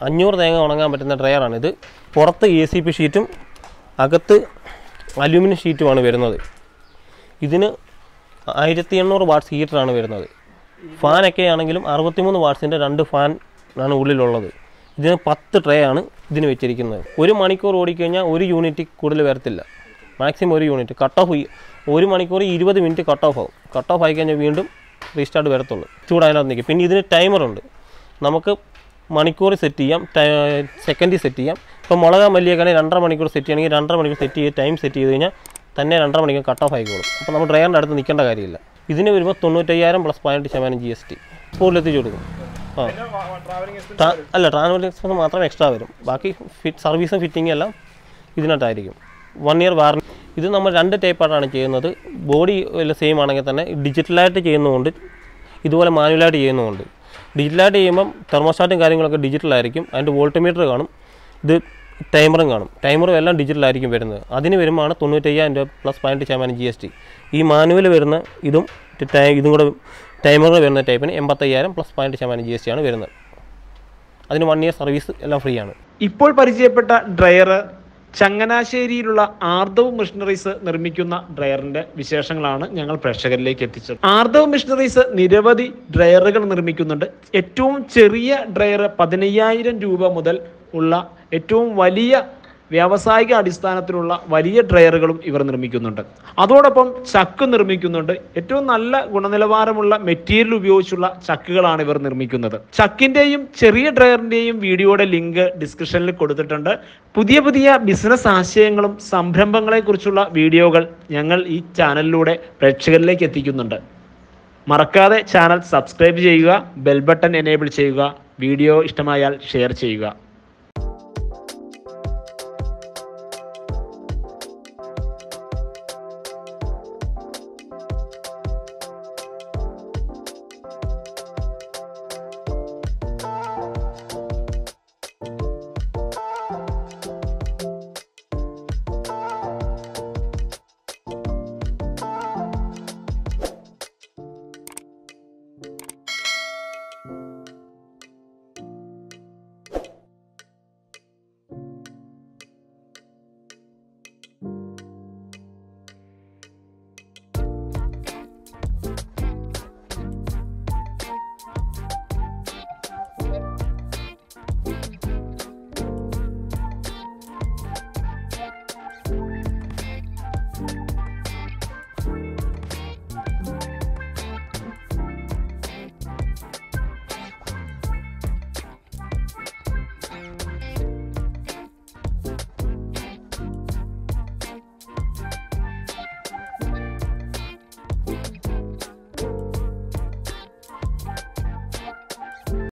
അഞ്ഞൂറ് തേങ്ങ ഉണങ്ങാൻ പറ്റുന്ന ഡ്രയറാണ് ഇത് പുറത്ത് എ സി പി ഷീറ്റും അകത്ത് അലൂമിനിയം ഷീറ്റുമാണ് വരുന്നത് ഇതിന് ആയിരത്തി എണ്ണൂറ് വാട്ട്സ് ഹീറ്ററാണ് വരുന്നത് ഫാനൊക്കെ ആണെങ്കിലും അറുപത്തിമൂന്ന് വാട്ട്സിൻ്റെ രണ്ട് ഫാൻ ആണ് ഉള്ളിലുള്ളത് ഇതിന് പത്ത് ട്രേ ആണ് ഇതിന് വെച്ചിരിക്കുന്നത് ഒരു മണിക്കൂർ ഓടിക്കഴിഞ്ഞാൽ ഒരു യൂണിറ്റ് കൂടുതൽ വരത്തില്ല മാക്സിമം ഒരു യൂണിറ്റ് കട്ട് ഓഫ് ഒരു മണിക്കൂർ ഇരുപത് മിനിറ്റ് കട്ട് ഓഫ് ആവും കട്ട് ഓഫ് ആയി കഴിഞ്ഞാൽ വീണ്ടും റീസ്റ്റാർട്ട് വരത്തുള്ളൂ ചൂടായതിനകത്ത് നിൽക്കും പിന്നെ ഇതിന് ടൈമറുണ്ട് നമുക്ക് മണിക്കൂർ സെറ്റ് ചെയ്യാം സെക്കൻഡിൽ സെറ്റ് ചെയ്യാം ഇപ്പോൾ മുളക മല്ലിയൊക്കെ രണ്ടര മണിക്കൂർ സെറ്റ് ചെയ്യണമെങ്കിൽ രണ്ടര മണിക്കൂർ സെറ്റ് ചെയ്ത് ടൈം സെറ്റ് ചെയ്ത് കഴിഞ്ഞാൽ തന്നെ രണ്ടര മണിക്കൂർ കട്ട് ഓഫ് ആയിക്കോളും അപ്പോൾ നമ്മൾ ഡ്രൈവറിൻ്റെ അടുത്ത് നിൽക്കേണ്ട കാര്യമില്ല ഇതിന് വരുമ്പോൾ തൊണ്ണൂറ്റയ്യായിരം പ്ലസ് പതിനെട്ട് ശതമാനം ജി എസ് ടി സ്കൂളിലെത്തിച്ച് കൊടുക്കും ആ ട്രാ- അല്ല ട്രാൻസ്പോർട്ട് എക്സ്പെൻസ് മാത്രം എക്സ്ട്രാ വരും ബാക്കി ഫിറ്റ് സർവീസും ഫിറ്റിംഗും എല്ലാം ഇതിനകത്തായിരിക്കും വൺ ഇയർ വാറണ്ടി ഇത് നമ്മൾ രണ്ട് ടൈപ്പായിട്ടാണ് ചെയ്യുന്നത് ബോഡി എല്ലാം സെയിം ആണെങ്കിൽ തന്നെ ഡിജിറ്റലായിട്ട് ചെയ്യുന്നതുകൊണ്ട് ഇതുപോലെ മാനുവലായിട്ട് ചെയ്യുന്നതുകൊണ്ട് ഡിജിറ്റലായിട്ട് ചെയ്യുമ്പം തെർമോസ്റ്റാറ്റും കാര്യങ്ങളൊക്കെ ഡിജിറ്റലായിരിക്കും അതിൻ്റെ വോൾട്ട്മീറ്റർ കാണും ഇത് ടൈമറും കാണും ടൈമറും എല്ലാം ഡിജിറ്റലായിരിക്കും വരുന്നത് അതിന് വരുമ്പോഴാണ് തൊണ്ണൂറ്റയ്യായിരം രൂപ പ്ലസ് പതിനെട്ട് ശതമാനം ജി എസ് ടി ഈ മാനുവൽ വരുന്ന ഇതും ടൈ- ഇതും കൂടെ ടൈമറുകൾ വരുന്ന ടൈപ്പിന് എൺപത്തയ്യായിരം പ്ലസ് പതിനെട്ട് ശതമാനം ജി എസ് ടി ആണ് വരുന്നത് അതിന് വൺ ഇയർ സർവീസ് എല്ലാം ഫ്രീ ആണ് ഇപ്പോൾ പരിചയപ്പെട്ട ഡ്രയർ ചങ്ങനാശ്ശേരിയിലുള്ള ആർദവ് മിഷണറീസ് നിർമ്മിക്കുന്ന ഡ്രയറിന്റെ വിശേഷങ്ങളാണ് ഞങ്ങൾ പ്രേക്ഷകരിലേക്ക് എത്തിച്ചത് ആർദവ് മിഷണറീസ് നിരവധി ഡ്രയറുകൾ നിർമ്മിക്കുന്നുണ്ട് ഏറ്റവും ചെറിയ ഡ്രയർ പതിനയ്യായിരം രൂപ മുതൽ ഉള്ള ഏറ്റവും വലിയ വ്യാവസായിക അടിസ്ഥാനത്തിലുള്ള വലിയ ഡ്രയറുകളും ഇവർ നിർമ്മിക്കുന്നുണ്ട് അതോടൊപ്പം ചക്ക് നിർമ്മിക്കുന്നുണ്ട് ഏറ്റവും നല്ല ഗുണനിലവാരമുള്ള മെറ്റീരിയൽ ഉപയോഗിച്ചുള്ള ചക്കുകളാണ് ഇവർ നിർമ്മിക്കുന്നത് ചക്കിന്റെയും ചെറിയ ഡ്രയറിന്റെയും വീഡിയോയുടെ ലിങ്ക് ഡിസ്ക്രിപ്ഷനിൽ കൊടുത്തിട്ടുണ്ട് പുതിയ പുതിയ ബിസിനസ് ആശയങ്ങളും സംരംഭങ്ങളെക്കുറിച്ചുള്ള വീഡിയോകൾ ഞങ്ങൾ ഈ ചാനലിലൂടെ പ്രേക്ഷകരിലേക്ക് എത്തിക്കുന്നുണ്ട് മറക്കാതെ ചാനൽ സബ്സ്ക്രൈബ് ചെയ്യുക ബെൽ ബട്ടൺ എനേബിൾ ചെയ്യുക വീഡിയോ ഇഷ്ടമായാൽ ഷെയർ ചെയ്യുക